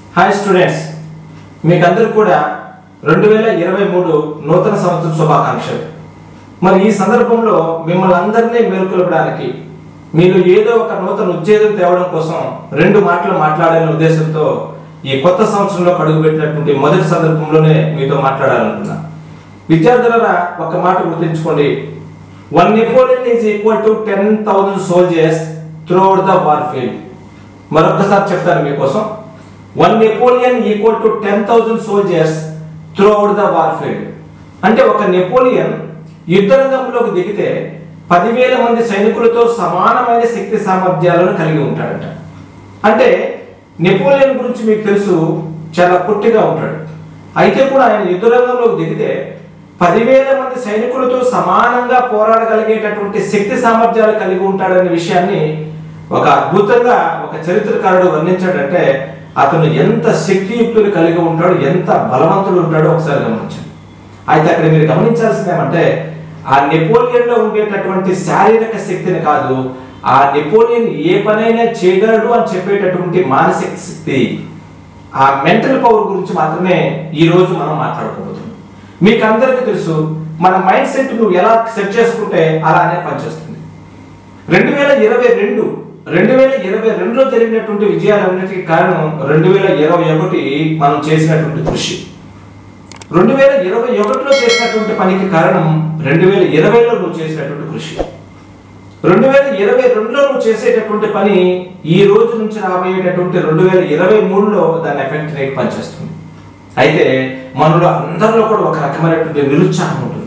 hi students మీకందరూ కూడా రెండు వేల ఇరవై మూడు నూతన సంవత్సర శుభాకాంక్షలు మరి ఈ సందర్భంలో మిమ్మల్ని అందరినీ మేల్కొల్పడానికి మీరు ఏదో ఒక నూతన ఉత్తేజం తేవడం కోసం రెండు మాటలు మాట్లాడాలనే ఉద్దేశంతో ఈ కొత్త సంవత్సరంలో అడుగుపెట్టినటువంటి మొదటి సందర్భంలోనే మీతో మాట్లాడాలనుకున్నా విద్యార్థులరా ఒక మాట గుర్తుంచుకోండి one Napoleon is equal to ten thousand soldiers throughout the war field మరొకసారి చెప్తాను మీకోసం one Napoleon equal to ten thousand soldiers throughout the war field అంటే ఒక నెపోలియన్ యుద్ధ రంగంలోకి దిగితే పదివేల మంది సైనికులతో సమానమైన శక్తి సామర్థ్యాలను కలిగి ఉంటాడట అంటే నెపోలియన్ గురించి మీకు తెలుసు చాలా పొట్టిగా ఉంటాడు అయితే కూడా ఆయన యుద్ధ రంగంలోకి దిగితే పదివేల మంది సైనికులతో సమానంగా పోరాడగలిగేటటువంటి శక్తి సామర్థ్యాలు కలిగి ఉంటాడనే విషయాన్ని ఒక అద్భుతంగా ఒక చరిత్రకారుడు వర్ణించాడంటే అతను ఎంత శక్తియుక్తులు కలిగి ఉంటాడు ఎంత బలవంతుడు ఉంటాడో ఒకసారి గమనించండి అయితే అక్కడ మీరు గమనించాల్సింది ఏమంటే ఆ నెపోలియన్ లో ఉండేటటువంటి శారీరక శక్తిని కాదు ఆ నెపోలియన్ ఏ పనైనా చేయగలడు అని చెప్పేటటువంటి మానసిక శక్తి ఆ మెంటల్ పవర్ గురించి మాత్రమే ఈ రోజు మనం మాట్లాడుకోబోతున్నాం మీకు అందరికీ తెలుసు మన మైండ్ సెట్ నువ్వు ఎలా సెట్ చేసుకుంటే అలానే పనిచేస్తుంది రెండు వేల ఇరవై రెండు రెండు వేల ఇరవై రెండులో జరిగినటువంటి విజయాలన్నిటికీ కారణం రెండు వేల ఇరవై ఒకటి మనం చేసినటువంటి కృషి రెండు వేల ఇరవై ఒకటిలో చేసినటువంటి పనికి కారణం రెండు వేల ఇరవైలో నువ్వు చేసినటువంటి కృషి రెండు వేల ఇరవై రెండులో నువ్వు చేసేటటువంటి పని ఈ రోజు నుంచి రాబోయేటటువంటి రెండు వేల ఇరవై మూడులో దాని ఎఫెక్ట్ నీకు పనిచేస్తుంది అయితే మనలో అందరిలో కూడా ఒక రకమైనటువంటి నిరుత్సాహం ఉంటుంది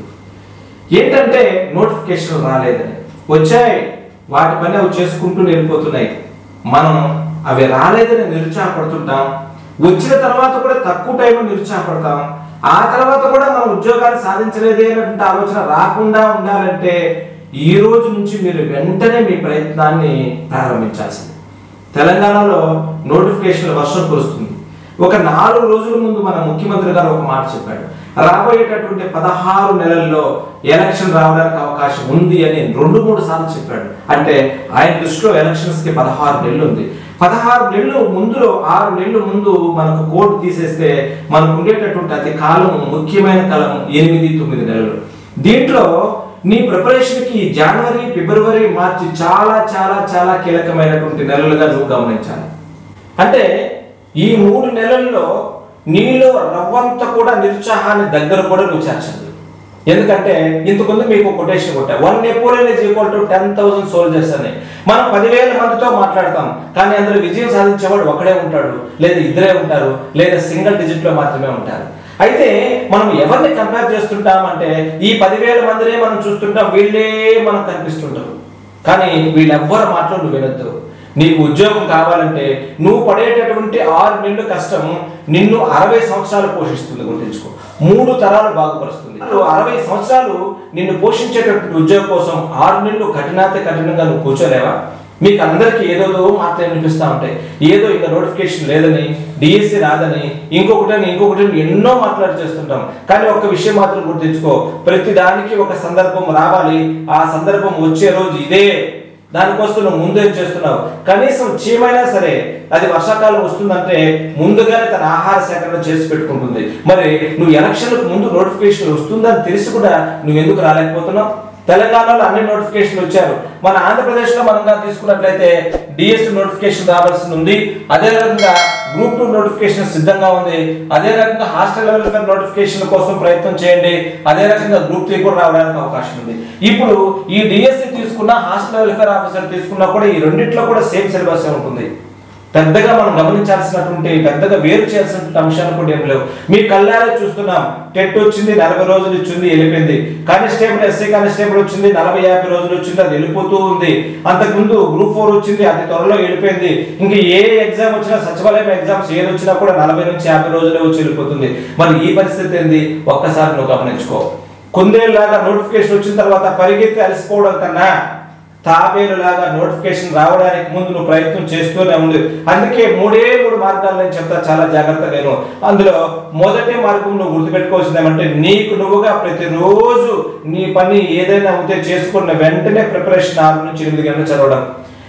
ఏంటంటే నోటిఫికేషన్ రాలేదని వచ్చాయి వాటి పని అవి చేసుకుంటూ వెళ్ళిపోతున్నాయి మనం అవి రాలేదని నిరుత్సాహపడుతుంటాం వచ్చిన తర్వాత కూడా తక్కువ టైం నిరుత్సాహపడతాం ఆ తర్వాత కూడా మనం ఉద్యోగాన్ని సాధించలేదే అనేటువంటి ఆలోచన రాకుండా ఉండాలంటే ఈ రోజు నుంచి మీరు వెంటనే మీ ప్రయత్నాన్ని ప్రారంభించాల్సింది తెలంగాణలో నోటిఫికేషన్ వర్షం కురుస్తుంది ఒక నాలుగు రోజుల ముందు మన ముఖ్యమంత్రి గారు ఒక మాట చెప్పాడు రాబోయేటటువంటి పదహారు నెలల్లో ఎలక్షన్ రావడానికి అవకాశం ఉంది అని రెండు మూడు సార్లు చెప్పాడు అంటే ఆయన దృష్టిలో ఎలక్షన్స్ కి పదహారు నెలలు ఉంది పదహారు నెలలు ముందులో ఆరు నెలలు ముందు మనకు కోడ్ తీసేస్తే మనకు ఉండేటటువంటి అతి కాలం ముఖ్యమైన కాలం ఎనిమిది తొమ్మిది నెలలు దీంట్లో నీ ప్రిపరేషన్ కి జనవరి ఫిబ్రవరి మార్చి చాలా చాలా చాలా కీలకమైనటువంటి నెలలుగా నువ్వు గమనించాలి అంటే ఈ మూడు నెలల్లో నీలో రవ్వంత కూడా నిరుత్సాహాన్ని దగ్గర కూడా నువ్వు చేర్చండి ఎందుకంటే ఇంతకుముందు మీకు కొటేషన్ కొట్టా one Napoleon is equal to ten thousand soldiers అని మనం పదివేల మందితో మాట్లాడతాం కానీ అందులో విజయం సాధించేవాడు ఒకడే ఉంటాడు లేదా ఇద్దరే ఉంటారు లేదా సింగిల్ డిజిట్ లో మాత్రమే ఉంటారు అయితే మనం ఎవరిని కంపేర్ చేస్తుంటాం అంటే ఈ పదివేల మందినే మనం చూస్తుంటాం వీళ్ళే మనకు కనిపిస్తుంటారు కానీ వీళ్ళెవ్వరు మాటలు నువ్వు వినొద్దు నీకు ఉద్యోగం కావాలంటే నువ్వు పడేటటువంటి ఆరు నెలలు కష్టం నిన్ను అరవై సంవత్సరాలు పోషిస్తుంది గుర్తుంచుకో మూడు తరాలు బాగుపరుస్తుంది నువ్వు అరవై సంవత్సరాలు నిన్ను పోషించేటటువంటి ఉద్యోగం కోసం ఆరు నెలలు కఠినాతి కఠినంగా నువ్వు కూర్చోలేవా మీకు అందరికీ ఏదోదో మాటలు వినిపిస్తూ ఉంటాయి ఏదో ఇంకా నోటిఫికేషన్ లేదని డిఎస్సి రాదని ఇంకొకటని ఇంకొకటి ఎన్నో మాట్లాడి చేస్తుంటాం కానీ ఒక్క విషయం మాత్రం గుర్తుంచుకో ప్రతి దానికి ఒక సందర్భం రావాలి ఆ సందర్భం వచ్చే రోజు ఇదే దానికోసం నువ్వు ముందే చేస్తున్నావు కనీసం చీమైనా సరే అది వర్షాకాలం వస్తుందంటే ముందుగానే తన ఆహార సేకరణ చేసి పెట్టుకుంటుంది మరి నువ్వు ఎలక్షన్లకు ముందు నోటిఫికేషన్ వస్తుందని తెలిసి కూడా నువ్వు ఎందుకు రాలేకపోతున్నావు తెలంగాణలో అన్ని నోటిఫికేషన్లు వచ్చారు మన ఆంధ్రప్రదేశ్ లో మనం తీసుకున్నట్లయితే డిఎస్ నోటిఫికేషన్ రావాల్సి ఉంది అదే రకంగా గ్రూప్ టూ నోటిఫికేషన్ సిద్ధంగా ఉంది అదే రకంగా హాస్టల్ వెల్ఫేర్ నోటిఫికేషన్ కోసం ప్రయత్నం చేయండి అదే రకంగా గ్రూప్ త్రీ కూడా రావడానికి అవకాశం ఉంది ఇప్పుడు ఈ డిఎస్సి తీసుకున్న హాస్టల్ వెల్ఫేర్ ఆఫీసర్ తీసుకున్నా కూడా ఈ రెండిట్లో కూడా సేమ్ సిలబస్ ఉంటుంది పెద్దగా మనం గమనించాల్సినటువంటి పెద్దగా వేరు చేయాల్సినటువంటి అంశాలు కూడా ఏం లేవు మీ కళ్ళారే చూస్తున్నాం టెట్ వచ్చింది నలభై రోజులు ఇచ్చింది వెళ్ళిపోయింది కానిస్టేబుల్ ఎస్సీ కానిస్టేబుల్ వచ్చింది నలభై యాభై రోజులు వచ్చింది అది వెళ్ళిపోతూ ఉంది అంతకుముందు గ్రూప్ ఫోర్ వచ్చింది అది త్వరలో వెళ్ళిపోయింది ఇంకా ఏ ఎగ్జామ్ వచ్చినా సచివాలయం ఎగ్జామ్స్ ఏది వచ్చినా కూడా నలభై నుంచి యాభై రోజులే వచ్చి వెళ్ళిపోతుంది మరి ఈ పరిస్థితి ఏంది ఒక్కసారి నువ్వు గమనించుకో కుందేళ్ళలాగా నోటిఫికేషన్ వచ్చిన తర్వాత పరిగెత్తి అలసిపోవడం కన్నా తాబేలులాగా నోటిఫికేషన్ రావడానికి ముందు నువ్వు ప్రయత్నం చేస్తూనే ఉంది అందుకే మూడే మూడు మార్గాలు నేను చెప్తా చాలా జాగ్రత్తగా నేను అందులో మొదటి మార్గం నువ్వు గుర్తుపెట్టుకోవాల్సింది ఏమంటే నీకు నువ్వుగా ప్రతిరోజు నీ పని ఏదైనా ఉంటే చేసుకున్న వెంటనే ప్రిపరేషన్ ఆరు నుంచి ఎనిమిది గంటలు చదవడం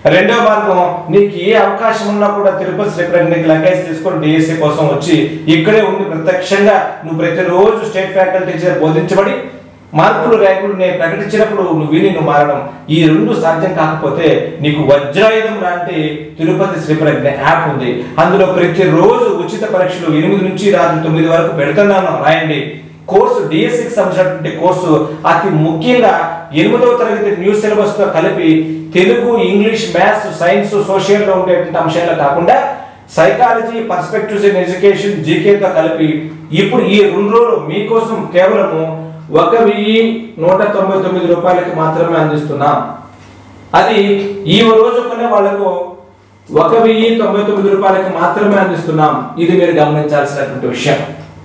రెండో మార్గం నీకు ఏ అవకాశం ఉన్నా కూడా తిరుపతి శ్రీప్రజ్ఞకి లగేజ్ తీసుకొని డిఎస్సి కోసం వచ్చి ఇక్కడే ఉండి ప్రత్యక్షంగా నువ్వు ప్రతిరోజు స్టేట్ ఫ్యాకల్టీ చేత బోధించబడి మార్కులు ర్యాంకులు నేను ప్రకటించినప్పుడు నువ్వు విని నువ్వు మారడం ఈ రెండు సాధ్యం కాకపోతే నీకు వజ్రాయుధం లాంటి తిరుపతి శ్రీప్రజ్ఞ యాప్ ఉంది అందులో ప్రతిరోజు ఉచిత పరీక్షలు ఎనిమిది నుంచి రాత్రి తొమ్మిది వరకు పెడుతున్నాను రాయండి కోర్సు డిఎస్సికి సంబంధించినటువంటి కోర్సు అతి ముఖ్యంగా ఎనిమిదవ తరగతి న్యూ సిలబస్ తో కలిపి Telugu English maths science social లో ఉండేటువంటి అంశాలు కాకుండా సైకాలజీ పర్స్పెక్టివ్స్ ఇన్ ఎడ్యుకేషన్ జీకేతో కలిపి ఇప్పుడు ఈ రెండు రోజులు మీకోసం కేవలము ఒక వెయ్యి నూట తొంభై తొమ్మిది రూపాయలకి మాత్రమే అందిస్తున్నాం అది ఈ రోజు కొనే వాళ్ళకు ఒక వెయ్యి తొంభై తొమ్మిది రూపాయలకి మాత్రమే అందిస్తున్నాం ఇది మీరు గమనించాల్సినటువంటి విషయం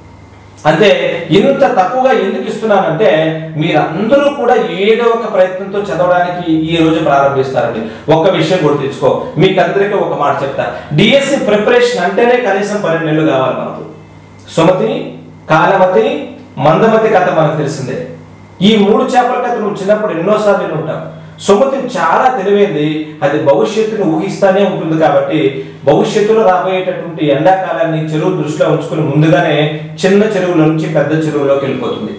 అంటే ఇంత తక్కువగా ఎందుకు ఇస్తున్నానంటే మీరందరూ కూడా ఏదో ఒక ప్రయత్నంతో చదవడానికి ఈ రోజు ప్రారంభిస్తారండి ఒక్క విషయం గుర్తించుకో మీకు అందరికీ ఒక మాట చెప్తా డిఎస్సి ప్రిపరేషన్ అంటేనే కనీసం పన్నెండు నెలలు కావాలి మనకు సుమతి కాలమతి మందమతి కథ మనకు తెలిసిందే ఈ మూడు చేపల కథ నువ్వు చిన్నప్పుడు ఎన్నోసార్లు విని ఉంటావు సుమతి చాలా తెలివైంది అది భవిష్యత్తును ఊహిస్తానే ఉంటుంది కాబట్టి భవిష్యత్తులో రాబోయేటటువంటి ఎండాకాలాన్ని చెరువు దృష్టిలో ఉంచుకుని ముందుగానే చిన్న చెరువుల నుంచి పెద్ద చెరువులోకి వెళ్ళిపోతుంది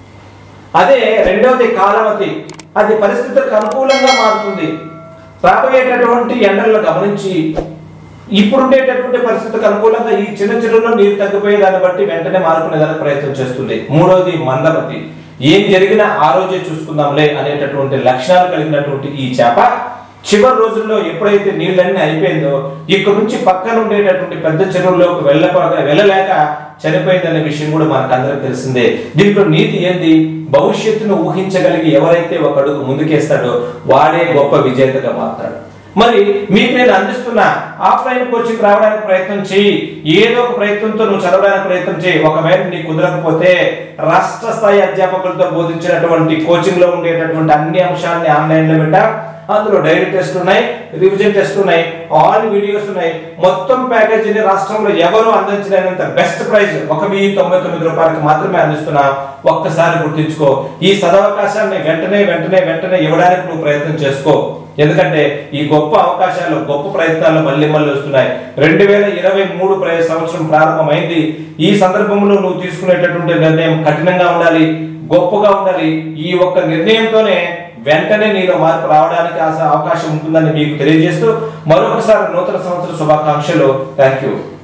అదే రెండవది కాలమతి అది పరిస్థితులకు అనుకూలంగా మారుతుంది రాబోయేటటువంటి ఎండలను గమనించి ఇప్పుడుండేటటువంటి పరిస్థితికి అనుకూలంగా ఈ చిన్న చెరువులో నీరు తగ్గిపోయే దాన్ని బట్టి వెంటనే మార్పునేదానికి ప్రయత్నం చేస్తుంది మూడవది మందమతి ఏం జరిగినా ఆ రోజే చూసుకుందాంలే అనేటటువంటి లక్షణాలు కలిగినటువంటి ఈ చేప చివరి రోజుల్లో ఎప్పుడైతే నీళ్ళన్నీ అయిపోయిందో ఇక్కడ నుంచి పక్కన ఉండేటటువంటి పెద్ద చెరువులోకి వెళ్ళక వెళ్ళలేక చనిపోయిందనే విషయం కూడా మనకు అందరికి తెలిసిందే దీంట్లో నీతి ఏంది భవిష్యత్తును ఊహించగలిగి ఎవరైతే ఒక అడుగు ముందుకేస్తాడో వాడే గొప్ప విజేతగా మారుతాడు మరి మీకు నేను అందిస్తున్న ఆఫ్లైన్ కోచింగ్ రావడానికి ప్రయత్నం చేయి ఏదో ఒక ప్రయత్నంతో నువ్వు చదవడానికి ప్రయత్నం చేయి ఒకవేళ నీకు కుదరకపోతే రాష్ట్ర స్థాయి అధ్యాపకులతో బోధించినటువంటి కోచింగ్ లో ఉండేటటువంటి అన్ని అంశాలని ఆన్లైన్ లో పెట్టా అందులో డైరీ టెస్ట్ ఉన్నాయి రివిజన్ టెస్ట్ ఉన్నాయి ఆల్ వీడియోస్ ఉన్నాయి మొత్తం ప్యాకేజీని రాష్ట్రంలో ఎవరు అందించలేనంత బెస్ట్ ప్రైస్ ఒక వెయ్యి తొంభై తొమ్మిది రూపాయలకు మాత్రమే అందిస్తున్నా ఒక్కసారి గుర్తించుకో ఈ సదవకాశాన్ని వెంటనే వెంటనే వెంటనే ఇవ్వడానికి నువ్వు ప్రయత్నం చేసుకో ఎందుకంటే ఈ గొప్ప అవకాశాలు గొప్ప ప్రయత్నాలు మళ్ళీ మళ్ళీ వస్తున్నాయి రెండు వేల ఇరవై మూడు ప్ర- సంవత్సరం ప్రారంభమైంది ఈ సందర్భంలో నువ్వు తీసుకునేటటువంటి నిర్ణయం కఠినంగా ఉండాలి గొప్పగా ఉండాలి ఈ ఒక్క నిర్ణయంతోనే వెంటనే నీలో మార్పు రావడానికి ఆస- అవకాశం ఉంటుందని మీకు తెలియజేస్తూ మరొకసారి నూతన సంవత్సర శుభాకాంక్షలు థ్యాంక్ యూ